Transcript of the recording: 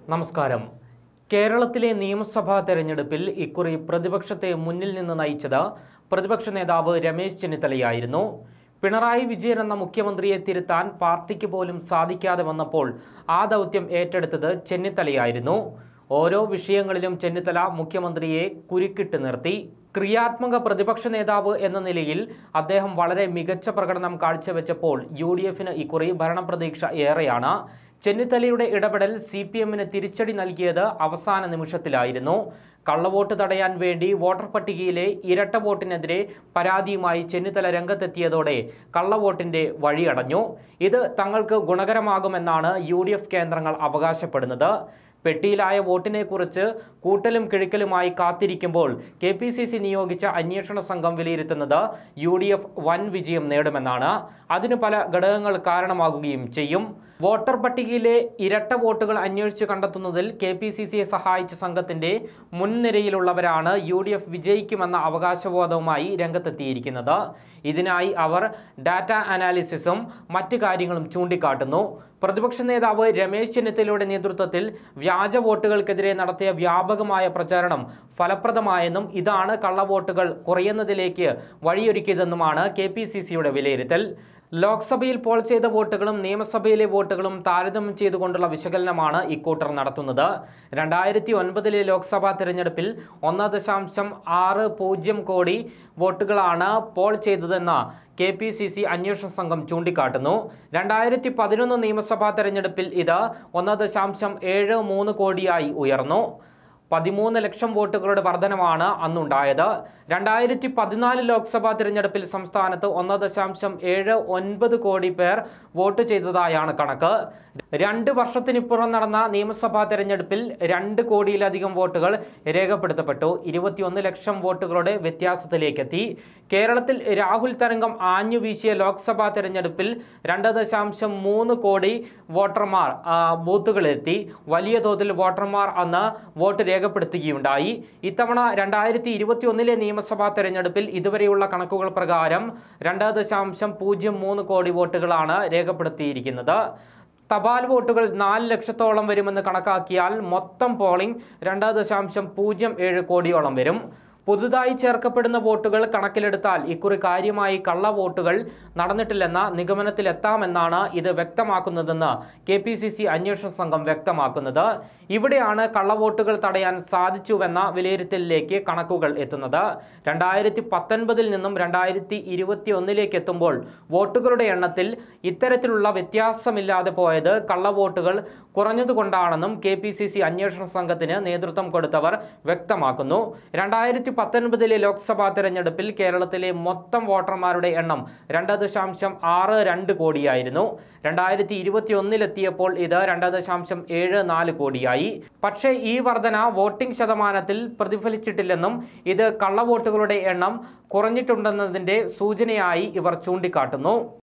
നമസ്കാരം കേരളത്തിലെ നിയമസഭാ തെരഞ്ഞെടുപ്പിൽ ഇക്കുറി പ്രതിപക്ഷത്തെ മുന്നിൽ നിന്ന് നയിച്ചത് പ്രതിപക്ഷ നേതാവ് രമേശ് ചെന്നിത്തലയായിരുന്നു പിണറായി വിജയൻ എന്ന മുഖ്യമന്ത്രിയെ തിരുത്താൻ പാർട്ടിക്ക് പോലും സാധിക്കാതെ വന്നപ്പോൾ ആ ദൗത്യം ഏറ്റെടുത്തത് ചെന്നിത്തലയായിരുന്നു ഓരോ വിഷയങ്ങളിലും ചെന്നിത്തല മുഖ്യമന്ത്രിയെ കുരുക്കിട്ട് നിർത്തി ക്രിയാത്മക പ്രതിപക്ഷ നേതാവ് എന്ന നിലയിൽ അദ്ദേഹം വളരെ മികച്ച പ്രകടനം കാഴ്ചവെച്ചപ്പോൾ യു ഡി എഫിന് ഇക്കുറി ഭരണപ്രതീക്ഷ ഏറെയാണ് ചെന്നിത്തലയുടെ ഇടപെടൽ സി പി എമ്മിന് തിരിച്ചടി നൽകിയത് അവസാന നിമിഷത്തിലായിരുന്നു കള്ളവോട്ട് തടയാൻ വേണ്ടി വോട്ടർ പട്ടികയിലെ ഇരട്ട വോട്ടിനെതിരെ പരാതിയുമായി ചെന്നിത്തല രംഗത്തെത്തിയതോടെ കള്ളവോട്ടിന്റെ വഴിയടഞ്ഞു ഇത് തങ്ങൾക്ക് ഗുണകരമാകുമെന്നാണ് യു കേന്ദ്രങ്ങൾ അവകാശപ്പെടുന്നത് പെട്ടിയിലായ വോട്ടിനെ കുറിച്ച് കൂട്ടലും കിഴിക്കലുമായി കാത്തിരിക്കുമ്പോൾ കെ പി സി സി നിയോഗിച്ച അന്വേഷണ സംഘം വിലയിരുത്തുന്നത് യു ഡി എഫ് വൻ വിജയം നേടുമെന്നാണ് അതിന് പല ഘടകങ്ങൾ കാരണമാകുകയും ചെയ്യും വോട്ടർ പട്ടികയിലെ ഇരട്ട വോട്ടുകൾ അന്വേഷിച്ച് കണ്ടെത്തുന്നതിൽ കെ പി സി സിയെ സഹായിച്ച സംഘത്തിന്റെ മുൻനിരയിലുള്ളവരാണ് യു ഡി എഫ് വിജയിക്കുമെന്ന അവകാശബോധവുമായി രംഗത്തെത്തിയിരിക്കുന്നത് ഇതിനായി അവർ ഡാറ്റ അനാലിസിസും മറ്റു കാര്യങ്ങളും ചൂണ്ടിക്കാട്ടുന്നു പ്രതിപക്ഷ നേതാവ് രമേശ് ചെന്നിത്തലയുടെ നേതൃത്വത്തിൽ വ്യാജ വോട്ടുകൾക്കെതിരെ നടത്തിയ വ്യാപകമായ പ്രചാരണം ഫലപ്രദമായെന്നും ഇതാണ് കള്ളവോട്ടുകൾ കുറയുന്നതിലേക്ക് വഴിയൊരുക്കിയതെന്നുമാണ് കെ പി സി സിയുടെ വിലയിരുത്തൽ ലോക്സഭയിൽ പോൾ ചെയ്ത വോട്ടുകളും നിയമസഭയിലെ വോട്ടുകളും താരതമ്യം ചെയ്തുകൊണ്ടുള്ള വിശകലനമാണ് ഇക്കൂട്ടർ നടത്തുന്നത് രണ്ടായിരത്തി ഒൻപതിലെ ലോക്സഭാ തിരഞ്ഞെടുപ്പിൽ ഒന്ന് ദശാംശം ആറ് പൂജ്യം കോടി വോട്ടുകളാണ് പോൾ ചെയ്തതെന്ന് കെ പി സി സി അന്വേഷണ സംഘം ചൂണ്ടിക്കാട്ടുന്നു രണ്ടായിരത്തി പതിനൊന്ന് നിയമസഭാ തെരഞ്ഞെടുപ്പിൽ ഇത് ഒന്ന് ദശാംശം ഏഴ് മൂന്ന് കോടിയായി ഉയർന്നു പതിമൂന്ന് ലക്ഷം വോട്ടുകളുടെ വർധനമാണ് അന്നുണ്ടായത് രണ്ടായിരത്തി പതിനാല് ലോക്സഭാ തിരഞ്ഞെടുപ്പിൽ സംസ്ഥാനത്ത് ഒന്ന് ദശാംശം ഏഴ് ഒൻപത് കോടി പേർ വോട്ട് ചെയ്തതായാണ് കണക്ക് രണ്ട് വർഷത്തിനിപ്പുറം നടന്ന നിയമസഭാ തെരഞ്ഞെടുപ്പിൽ രണ്ട് കോടിയിലധികം വോട്ടുകൾ രേഖപ്പെടുത്തപ്പെട്ടു ഇരുപത്തിയൊന്ന് ലക്ഷം വോട്ടുകളുടെ വ്യത്യാസത്തിലേക്കെത്തി കേരളത്തിൽ രാഹുൽ തരംഗം ആഞ്ഞു വീശിയ ലോക്സഭാ തെരഞ്ഞെടുപ്പിൽ രണ്ട് ദശാംശം മൂന്ന് കോടി വോട്ടർമാർ ആ, ബൂത്തുകളിലെത്തി വലിയ തോതിൽ വോട്ടർമാർ അന്ന് വോട്ട് രേഖപ്പെടുത്തുകയുണ്ടായി ഇത്തവണ രണ്ടായിരത്തി ഇരുപത്തി ഒന്നിലെ നിയമസഭാ തെരഞ്ഞെടുപ്പിൽ ഇതുവരെയുള്ള കണക്കുകൾ പ്രകാരം രണ്ട് ദശാംശം പൂജ്യം മൂന്ന് കോടി വോട്ടുകളാണ് രേഖപ്പെടുത്തിയിരിക്കുന്നത് തപാൽ വോട്ടുകൾ നാല് ലക്ഷത്തോളം വരുമെന്ന് കണക്കാക്കിയാൽ മൊത്തം പോളിംഗ് രണ്ട് ദശാംശം പൂജ്യം ഏഴ് കോടിയോളം വരും പുതുതായി ചേർക്കപ്പെടുന്ന വോട്ടുകൾ കണക്കിലെടുത്താൽ ഇക്കുറി കാര്യമായി കള്ള വോട്ടുകൾ നടന്നിട്ടില്ലെന്ന നിഗമനത്തിലെത്താമെന്നാണ് ഇത് വ്യക്തമാക്കുന്നതെന്ന് കെ പി സി സി അന്വേഷണ സംഘം വ്യക്തമാക്കുന്നത് ഇവിടെയാണ് കള്ളവോട്ടുകൾ തടയാൻ സാധിച്ചുവെന്ന വിലയിരുത്തലിലേക്ക് കണക്കുകൾ എത്തുന്നത് രണ്ടായിരത്തി പത്തൊൻപതിൽ നിന്നും രണ്ടായിരത്തി ഇരുപത്തി ഒന്നിലേക്ക് എത്തുമ്പോൾ വോട്ടുകളുടെ എണ്ണത്തിൽ ഇത്തരത്തിലുള്ള വ്യത്യാസമില്ലാതെ പോയത് കള്ളവോട്ടുകൾ കുറഞ്ഞതുകൊണ്ടാണെന്നും കെ പി സി സി അന്വേഷണ സംഘത്തിന് നേതൃത്വം കൊടുത്തവർ വ്യക്തമാക്കുന്നു രണ്ടായിരത്തി പത്തൊൻപതിലെ ലോക്സഭാ തെരഞ്ഞെടുപ്പിൽ കേരളത്തിലെ മൊത്തം വോട്ടർമാരുടെ എണ്ണം രണ്ട് ദശാംശം ആറ് രണ്ട് കോടിയായിരുന്നു രണ്ടായിരത്തി ഇരുപത്തി ഒന്നിലെത്തിയപ്പോൾ ഇത് രണ്ട് ദശാംശം ഏഴ് നാല് കോടിയായി പക്ഷേ ഈ വർധന വോട്ടിംഗ് ശതമാനത്തിൽ പ്രതിഫലിച്ചിട്ടില്ലെന്നും ഇത് കള്ളവോട്ടുകളുടെ എണ്ണം കുറഞ്ഞിട്ടുണ്ടെന്നതിൻ്റെ സൂചനയായി ഇവർ ചൂണ്ടിക്കാട്ടുന്നു